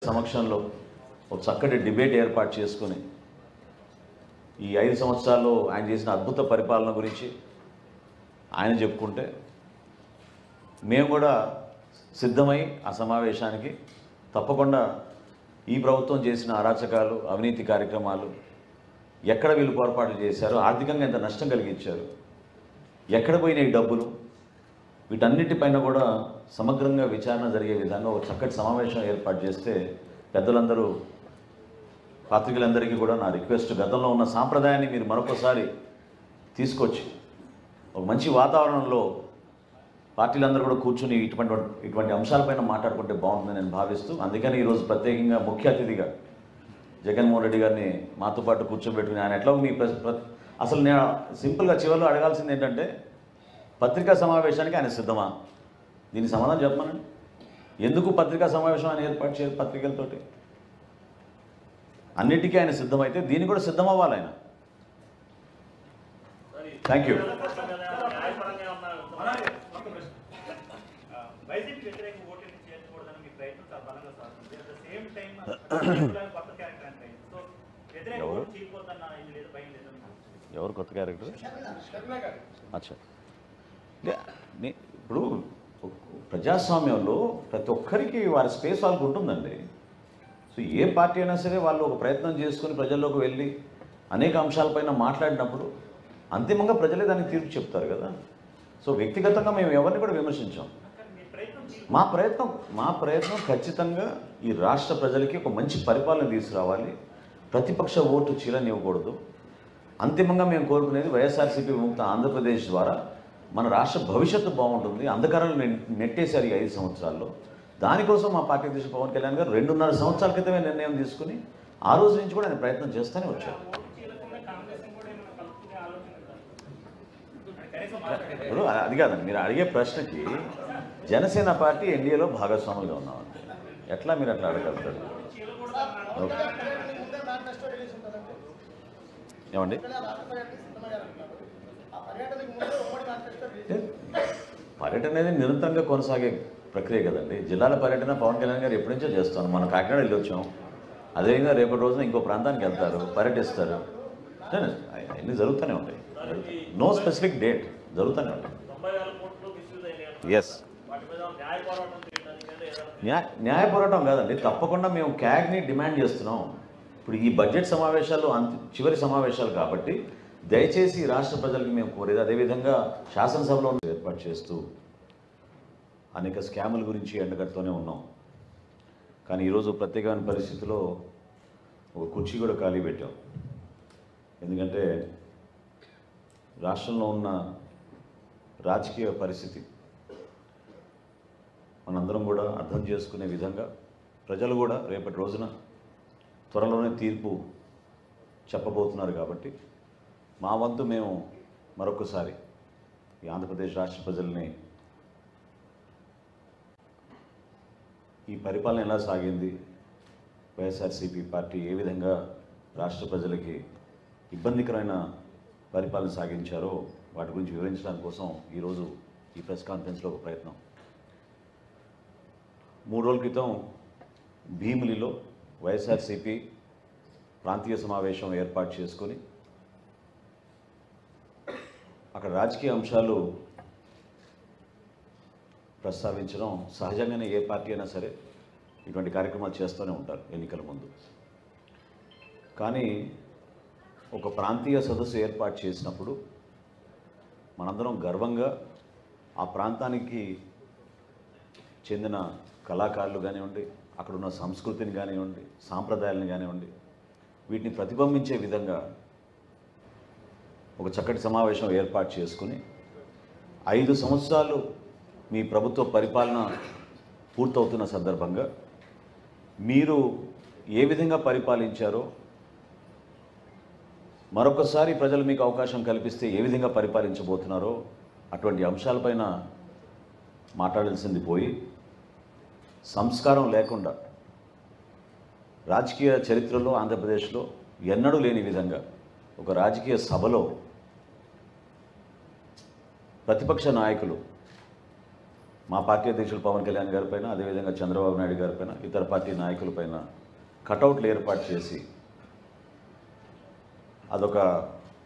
సమక్షంలో ఒక చక్కటి డిబేట్ ఏర్పాటు చేసుకుని ఈ ఐదు సంవత్సరాల్లో ఆయన చేసిన అద్భుత పరిపాలన గురించి ఆయన చెప్పుకుంటే మేము కూడా సిద్ధమై ఆ సమావేశానికి తప్పకుండా ఈ ప్రభుత్వం చేసిన అరాచకాలు అవినీతి కార్యక్రమాలు ఎక్కడ వీళ్ళు పొరపాట్లు చేశారు ఆర్థికంగా ఎంత నష్టం కలిగించారు ఎక్కడ పోయినాయి డబ్బులు వీటన్నిటిపైన కూడా సమగ్రంగా విచారణ జరిగే విధంగా ఒక చక్కటి సమావేశం ఏర్పాటు చేస్తే పెద్దలందరూ పాత్రికలందరికీ కూడా నా రిక్వెస్ట్ గతంలో ఉన్న సాంప్రదాయాన్ని మీరు మరొకసారి తీసుకొచ్చి ఒక మంచి వాతావరణంలో పార్టీలందరూ కూడా కూర్చుని ఇటువంటి ఇటువంటి అంశాలపైన మాట్లాడుకుంటే బాగుంటుందని నేను భావిస్తూ అందుకని ఈరోజు ప్రత్యేకంగా ముఖ్య అతిథిగా జగన్మోహన్ రెడ్డి గారిని మాతో పాటు కూర్చోబెట్టుకుని ఆయన ఎట్లా మీ ప్ర- ప్ర- అసలు నేను సింపుల్గా చివరిలో అడగాల్సింది ఏంటంటే పత్రికా సమావేశానికి ఆయన సిద్ధమా దీనికి సమాధానం చెప్పమనండి ఎందుకు పత్రికా సమావేశం ఆయన ఏర్పాటు చేయరు పత్రికలతోటి అన్నిటికీ ఆయన సిద్ధమైతే దీన్ని కూడా సిద్ధమవ్వాలి ఆయన థ్యాంక్ యూ వైసీపీ వ్యతిరేక ఓటింగ్ చేర్చకూడదని మీ ప్రయత్నం చాలా బలంగా సాగుతుంది అట్ ద సేమ్ టైం కొత్త క్యారెక్టర్ అంటే సో వ్యతిరేక ఎవరు? ఓటు చీలిపోతున్న ఇది లేదు భయం లేదు మీకు. ఎవరు కొత్త క్యారెక్టర్ అచ్చా లే, నే- ఇప్పుడు ప్రజాస్వామ్యంలో ప్రతి ఒక్కరికి వారి స్పేస్ వాళ్ళకు ఉంటుందండి సో ఏ పార్టీ అయినా సరే వాళ్ళు ఒక ప్రయత్నం చేసుకుని ప్రజల్లోకి వెళ్ళి అనేక అంశాలపైన మాట్లాడినప్పుడు అంతిమంగా ప్రజలే దానికి తీర్పు చెప్తారు కదా సో వ్యక్తిగతంగా మేము ఎవరిని కూడా విమర్శించాం కానీ మీ ప్రయత్నం చీలి- మా ప్రయత్నం మా ప్రయత్నం ఖచ్చితంగా ఈ రాష్ట్ర ప్రజలకి ఒక మంచి పరిపాలన తీసుకురావాలి ప్రతిపక్ష ఓటు చీలనివ్వకూడదు అంతిమంగా మేము కోరుకునేది వైఎస్ఆర్సీపీ విముక్త ఆంధ్రప్రదేశ్ ద్వారా మన రాష్ట్ర భవిష్యత్తు బాగుంటుంది అంధకారాలు నె- నెట్టేశారు ఈ ఐదు సంవత్సరాల్లో దానికోసం మా పార్టీ అధ్యక్షుడు పవన్ కళ్యాణ్ గారు రెండున్నర సంవత్సరాల క్రితమే నిర్ణయం తీసుకుని ఆ రోజు నుంచి కూడా ఆయన ప్రయత్నం చేస్తూనే వచ్చారు ఓటు చీలకుండా కాంగ్రెస్ కూడా ఏమైనా కలుపుకునే ఆలోచన ఉందా? అంటే కనీసం మాట్లాడే ఇప్పుడు అది కాదండి మీరు అడిగే ప్రశ్నకి జనసేన పార్టీ ఎన్డీఏలో భాగస్వాములుగా ఉన్నామండి ఎట్లా మీరు అట్లా అడగలుగుతారు ఓకే. ఏమండి పర్యటన అనేది నిరంతరంగా కొనసాగే ప్రక్రియ కదండి జిల్లాల పర్యటన పవన్ కళ్యాణ్ గారు ఎప్పటి నుంచో చేస్తాను మన కాకినాడ వెళ్ళి వచ్చాం అదేవిధంగా రేపటి రోజున ఇంకో ప్రాంతానికి వెళ్తారు పర్యటిస్తారు అన్నీ జరుగుతూనే ఉంటాయి నో స్పెసిఫిక్ డేట్ జరుగుతూనే ఉంటాయి తొంభై వేల కోట్లు మిస్యూజ్ అయినాయి ఎస్ వాటి మీద న్యాయ పోరాటం చేయడానికి అంటే ఏదైనా న్యాయ న్యాయ పోరాటం కాదండి తప్పకుండా మేము క్యాగ్ని డిమాండ్ చేస్తున్నాం ఇప్పుడు ఈ బడ్జెట్ సమావేశాలు అంత చివరి సమావేశాలు కాబట్టి దయచేసి రాష్ట్ర ప్రజలకు మేము కోరేది అదేవిధంగా శాసనసభలో ఏర్పాటు చేస్తూ అనేక స్కాముల గురించి ఎండగడుతూనే ఉన్నాం కానీ ఈరోజు ప్రత్యేకమైన పరిస్థితిలో ఒక కుర్చీ కూడా ఖాళీ పెట్టాం ఎందుకంటే రాష్ట్రంలో ఉన్న రాజకీయ పరిస్థితి మనందరం కూడా అర్థం చేసుకునే విధంగా ప్రజలు కూడా రేపటి రోజున త్వరలోనే తీర్పు చెప్పబోతున్నారు కాబట్టి మా వంతు మేము మరొకసారి ఈ ఆంధ్రప్రదేశ్ రాష్ట్ర ప్రజల్ని ఈ పరిపాలన ఎలా సాగింది వైఎస్ఆర్సీపీ పార్టీ ఏ విధంగా రాష్ట్ర ప్రజలకి ఇబ్బందికరమైన పరిపాలన సాగించారో వాటి గురించి వివరించడానికి కోసం ఈరోజు ఈ ప్రెస్ కాన్ఫరెన్స్లో ఒక ప్రయత్నం మూడు రోజుల క్రితం భీమిలిలో వైఎస్ఆర్సీపీ ప్రాంతీయ సమావేశం ఏర్పాటు చేసుకొని అక్కడ రాజకీయ అంశాలు ప్రస్తావించడం సహజంగానే ఏ పార్టీ అయినా సరే ఇటువంటి కార్యక్రమాలు చేస్తూనే ఉంటారు ఎన్నికల ముందు కానీ ఒక ప్రాంతీయ సదస్సు ఏర్పాటు చేసినప్పుడు మనందరం గర్వంగా ఆ ప్రాంతానికి చెందిన కళాకారులు కానివ్వండి అక్కడ ఉన్న సంస్కృతిని కానివ్వండి సాంప్రదాయాలను కానివ్వండి వీటిని ప్రతిబింబించే విధంగా ఒక చక్కటి సమావేశం ఏర్పాటు చేసుకుని ఐదు సంవత్సరాలు మీ ప్రభుత్వ పరిపాలన పూర్తవుతున్న సందర్భంగా మీరు ఏ విధంగా పరిపాలించారో మరొకసారి ప్రజలు మీకు అవకాశం కల్పిస్తే ఏ విధంగా పరిపాలించబోతున్నారో అటువంటి అంశాలపైన మాట్లాడాల్సింది పోయి సంస్కారం లేకుండా రాజకీయ చరిత్రలో ఆంధ్రప్రదేశ్లో ఎన్నడూ లేని విధంగా ఒక రాజకీయ సభలో ప్రతిపక్ష నాయకులు మా పార్టీ అధ్యక్షులు పవన్ కళ్యాణ్ గారి పైన అదేవిధంగా చంద్రబాబు నాయుడు గారి పైన ఇతర పార్టీ నాయకుల పైన కటౌట్లు ఏర్పాటు చేసి అదొక